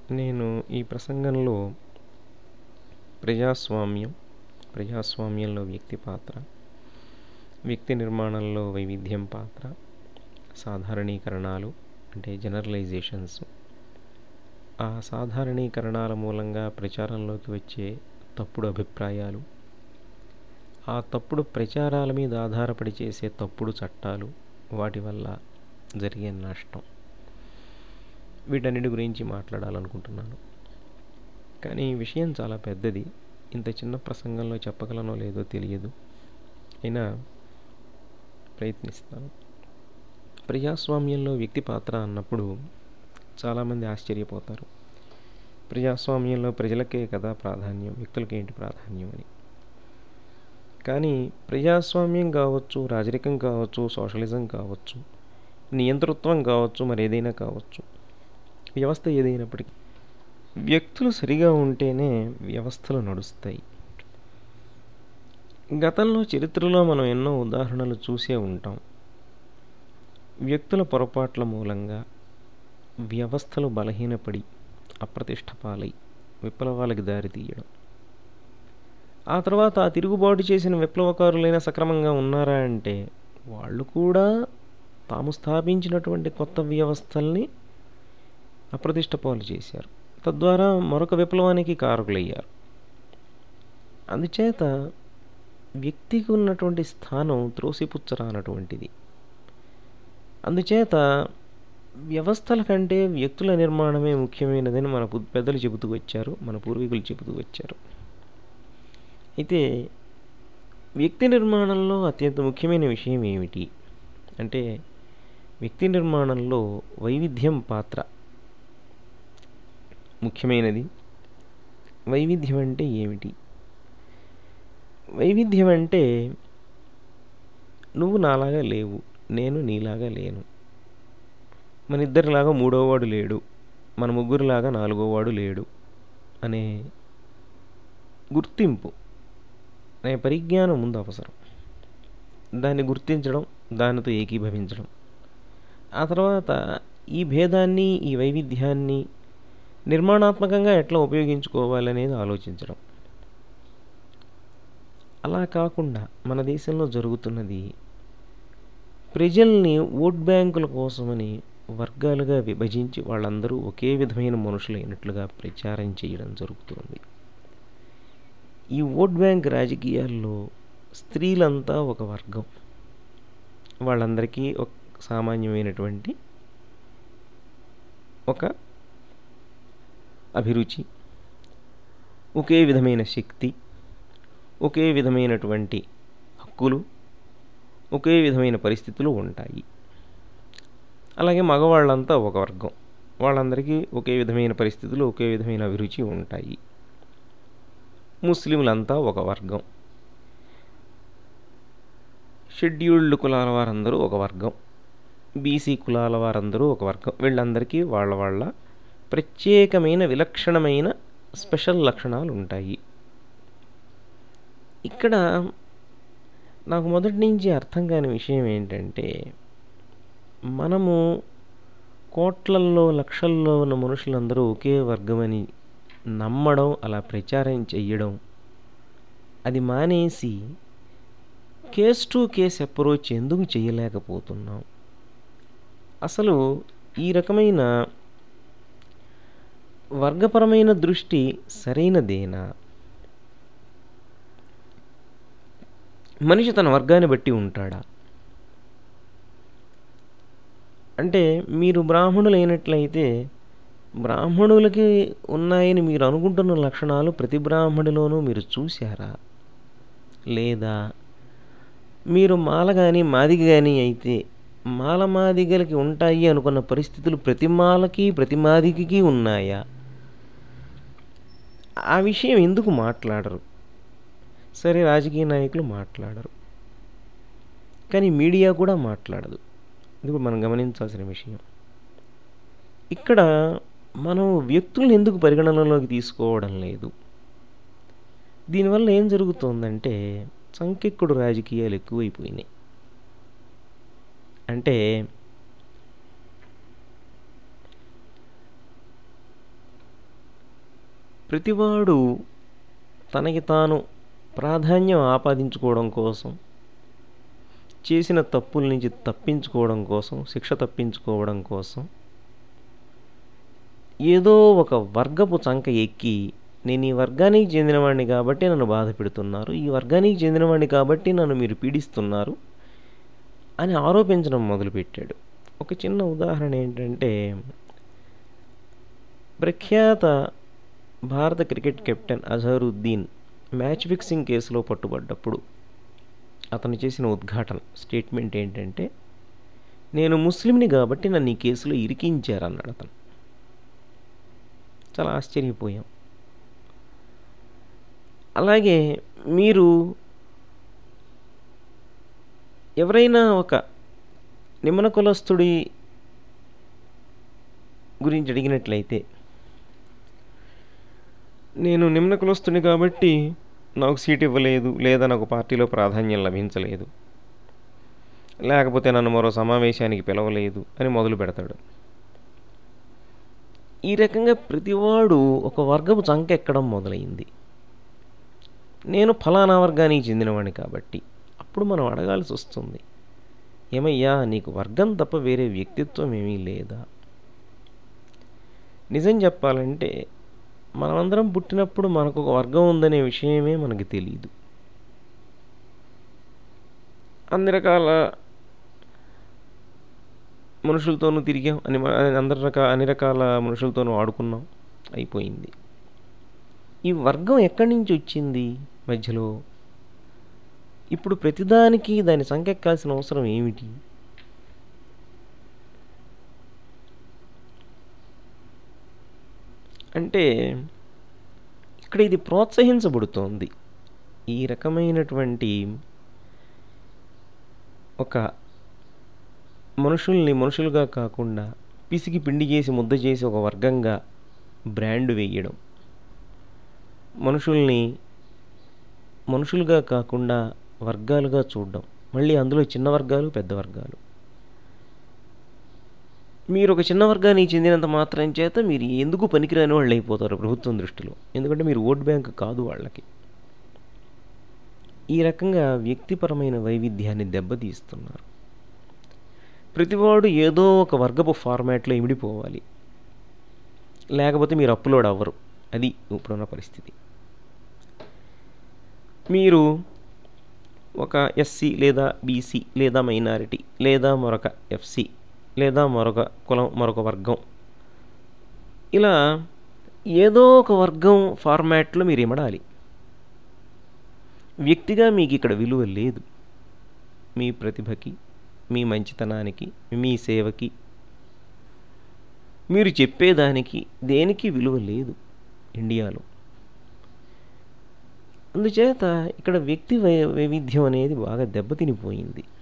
నేను ఈ ప్రసంగంలో ప్రజాస్వామ్యం ప్రజాస్వామ్యంలో వ్యక్తి పాత్ర వ్యక్తి నిర్మాణంలో వైవిధ్యం పాత్ర సాధారణీకరణాలు అంటే జనరలైజేషన్స్ ఆ సాధారణీకరణాల మూలంగా ప్రచారంలోకి వచ్చే తప్పుడు అభిప్రాయాలు ఆ తప్పుడు ప్రచారాల మీద ఆధారపడి చేసే తప్పుడు చట్టాలు వాటి వల్ల జరిగే నష్టం వీటన్నిటి గురించి మాట్లాడాలనుకుంటున్నాను కానీ ఈ విషయం చాలా పెద్దది ఇంత చిన్న ప్రసంగంలో చెప్పగలనో లేదో తెలియదు అయినా ప్రయత్నిస్తాను ప్రజాస్వామ్యంలో వ్యక్తి పాత్ర అన్నప్పుడు చాలామంది ఆశ్చర్యపోతారు ప్రజాస్వామ్యంలో ప్రజలకే కదా ప్రాధాన్యం వ్యక్తులకి ఏంటి ప్రాధాన్యం అని కానీ ప్రజాస్వామ్యం కావచ్చు రాజరికం కావచ్చు సోషలిజం కావచ్చు నియంతృత్వం కావచ్చు మరి ఏదైనా కావచ్చు వ్యవస్థ ఏదైనప్పటికీ వ్యక్తులు సరిగా ఉంటేనే వ్యవస్థలు నడుస్తాయి గతంలో చరిత్రలో మనం ఎన్నో ఉదాహరణలు చూసే ఉంటాం వ్యక్తుల పొరపాట్ల మూలంగా వ్యవస్థలు బలహీనపడి అప్రతిష్ట పాలై విప్లవాలకు దారితీయడం ఆ తర్వాత ఆ తిరుగుబాటు చేసిన విప్లవకారులైన సక్రమంగా ఉన్నారా అంటే వాళ్ళు కూడా తాము స్థాపించినటువంటి కొత్త వ్యవస్థల్ని అప్రతిష్ట పాలు చేశారు తద్వారా మరొక విప్లవానికి కారకులయ్యారు అందుచేత వ్యక్తికి ఉన్నటువంటి స్థానం త్రోసిపుచ్చరానటువంటిది అందుచేత వ్యవస్థల కంటే వ్యక్తుల నిర్మాణమే ముఖ్యమైనదని మన పెద్దలు చెబుతూ వచ్చారు మన పూర్వీకులు చెబుతూ వచ్చారు అయితే వ్యక్తి నిర్మాణంలో అత్యంత ముఖ్యమైన విషయం ఏమిటి అంటే వ్యక్తి నిర్మాణంలో వైవిధ్యం పాత్ర ముఖ్యమైనది వైవిధ్యం అంటే ఏమిటి వైవిధ్యం అంటే నువ్వు నాలాగా లేవు నేను నీలాగా లేను మన ఇద్దరిలాగా మూడోవాడు లేడు మన ముగ్గురిలాగా నాలుగోవాడు లేడు అనే గుర్తింపు అనే పరిజ్ఞానం ముందు అవసరం దాన్ని గుర్తించడం దానితో ఏకీభవించడం ఆ తర్వాత ఈ భేదాన్ని ఈ వైవిధ్యాన్ని నిర్మాణాత్మకంగా ఎట్లా ఉపయోగించుకోవాలనేది ఆలోచించడం అలా కాకుండా మన దేశంలో జరుగుతున్నది ప్రజల్ని ఓట్ బ్యాంకుల కోసమని వర్గాలుగా విభజించి వాళ్ళందరూ ఒకే విధమైన మనుషులైనట్లుగా ప్రచారం చేయడం జరుగుతుంది ఈ ఓట్ బ్యాంక్ రాజకీయాల్లో స్త్రీలంతా ఒక వర్గం వాళ్ళందరికీ ఒక సామాన్యమైనటువంటి ఒక అభిరుచి ఒకే విధమైన శక్తి ఒకే విధమైనటువంటి హక్కులు ఒకే విధమైన పరిస్థితులు ఉంటాయి అలాగే మగవాళ్ళంతా ఒక వర్గం వాళ్ళందరికీ ఒకే విధమైన పరిస్థితులు ఒకే విధమైన అభిరుచి ఉంటాయి ముస్లింలంతా ఒక వర్గం షెడ్యూల్డ్ కులాల వారందరూ ఒక వర్గం బీసీ కులాల వారందరూ ఒక వర్గం వీళ్ళందరికీ వాళ్ళ వాళ్ళ ప్రత్యేకమైన విలక్షణమైన స్పెషల్ లక్షణాలు ఉంటాయి ఇక్కడ నాకు మొదటి నుంచి అర్థం కాని విషయం ఏంటంటే మనము కోట్లల్లో లక్షల్లో ఉన్న మనుషులందరూ ఒకే వర్గమని నమ్మడం అలా ప్రచారం చెయ్యడం అది మానేసి కేస్ టు కేస్ అప్రోచ్ ఎందుకు చేయలేకపోతున్నాం అసలు ఈ రకమైన వర్గపరమైన దృష్టి సరైనదేనా మనిషి తన వర్గాన్ని బట్టి ఉంటాడా అంటే మీరు బ్రాహ్మణులైనట్లయితే బ్రాహ్మణులకి ఉన్నాయని మీరు అనుకుంటున్న లక్షణాలు ప్రతి బ్రాహ్మణులోనూ మీరు చూశారా లేదా మీరు మాల కానీ మాదిగ కానీ అయితే మాల మాదిగలకి ఉంటాయి అనుకున్న పరిస్థితులు ప్రతి మాలకి ప్రతి మాదిగకి ఉన్నాయా ఆ విషయం ఎందుకు మాట్లాడరు సరే రాజకీయ నాయకులు మాట్లాడరు కానీ మీడియా కూడా మాట్లాడదు ఇది కూడా మనం గమనించాల్సిన విషయం ఇక్కడ మనం వ్యక్తులను ఎందుకు పరిగణనలోకి తీసుకోవడం లేదు దీనివల్ల ఏం జరుగుతోందంటే సంకెక్కుడు రాజకీయాలు ఎక్కువైపోయినాయి అంటే ప్రతివాడు తనకి తాను ప్రాధాన్యం ఆపాదించుకోవడం కోసం చేసిన తప్పుల నుంచి తప్పించుకోవడం కోసం శిక్ష తప్పించుకోవడం కోసం ఏదో ఒక వర్గపు చంక ఎక్కి నేను ఈ వర్గానికి చెందినవాడిని కాబట్టి నన్ను బాధ పెడుతున్నారు ఈ వర్గానికి చెందినవాడిని కాబట్టి నన్ను మీరు పీడిస్తున్నారు అని ఆరోపించడం మొదలుపెట్టాడు ఒక చిన్న ఉదాహరణ ఏంటంటే ప్రఖ్యాత భారత cricket captain Azharuddin match fixing కేసులో పట్టుబడ్డప్పుడు అతను చేసిన ఉద్ఘాటన స్టేట్మెంట్ ఏంటంటే నేను ముస్లింని కాబట్టి నన్ను ఈ కేసులో ఇరికించారన్నాడు అతను చాలా ఆశ్చర్యపోయాం అలాగే మీరు ఎవరైనా ఒక నిమ్మన కులస్తుడి గురించి అడిగినట్లయితే నేను నిమ్న కులస్తుని కాబట్టి నాకు సీట్ ఇవ్వలేదు లేదా నాకు పార్టీలో ప్రాధాన్యం లభించలేదు లేకపోతే నన్ను మరో సమావేశానికి పిలవలేదు అని మొదలు పెడతాడు ఈ రకంగా ప్రతివాడు ఒక వర్గపు చంక ఎక్కడం మొదలైంది నేను ఫలానా వర్గానికి చెందినవాడిని కాబట్టి అప్పుడు మనం అడగాల్సి వస్తుంది ఏమయ్యా నీకు వర్గం తప్ప వేరే వ్యక్తిత్వం ఏమీ లేదా నిజం చెప్పాలంటే మనమందరం పుట్టినప్పుడు మనకు ఒక వర్గం ఉందనే విషయమే మనకు తెలియదు అన్ని రకాల మనుషులతోనూ తిరిగాం అని అందరి రకాల అన్ని రకాల మనుషులతోనూ ఆడుకున్నాం అయిపోయింది ఈ వర్గం ఎక్కడి నుంచి వచ్చింది మధ్యలో ఇప్పుడు ప్రతిదానికి దాని సంకెక్కాల్సిన అవసరం ఏమిటి అంటే ఇక్కడ ఇది ప్రోత్సహించబడుతోంది ఈ రకమైనటువంటి ఒక మనుషుల్ని మనుషులుగా కాకుండా పిసికి పిండి చేసి ముద్ద చేసి ఒక వర్గంగా బ్రాండ్ వేయడం మనుషుల్ని మనుషులుగా కాకుండా వర్గాలుగా చూడడం మళ్ళీ అందులో చిన్న వర్గాలు పెద్ద వర్గాలు మీరు ఒక చిన్న వర్గానికి చెందినంత మాత్రం చేత మీరు ఎందుకు పనికిరాని వాళ్ళు అయిపోతారు ప్రభుత్వం దృష్టిలో ఎందుకంటే మీరు ఓట్ బ్యాంక్ కాదు వాళ్ళకి ఈ రకంగా వ్యక్తిపరమైన వైవిధ్యాన్ని దెబ్బతీస్తున్నారు ప్రతివాడు ఏదో ఒక వర్గపు ఫార్మాట్లో ఇమిడిపోవాలి లేకపోతే మీరు అప్లోడ్ అవ్వరు అది ఇప్పుడున్న పరిస్థితి మీరు ఒక ఎస్సీ లేదా బీసీ లేదా మైనారిటీ లేదా మరొక ఎఫ్సి లేదా మరొక కులం మరొక వర్గం ఇలా ఏదో ఒక వర్గం ఫార్మాట్లో మీరు ఇమడాలి వ్యక్తిగా మీకు ఇక్కడ విలువ లేదు మీ ప్రతిభకి మీ మంచితనానికి మీ సేవకి మీరు చెప్పేదానికి దేనికి విలువ లేదు ఇండియాలో అందుచేత ఇక్కడ వ్యక్తి వై వైవిధ్యం అనేది బాగా దెబ్బతినిపోయింది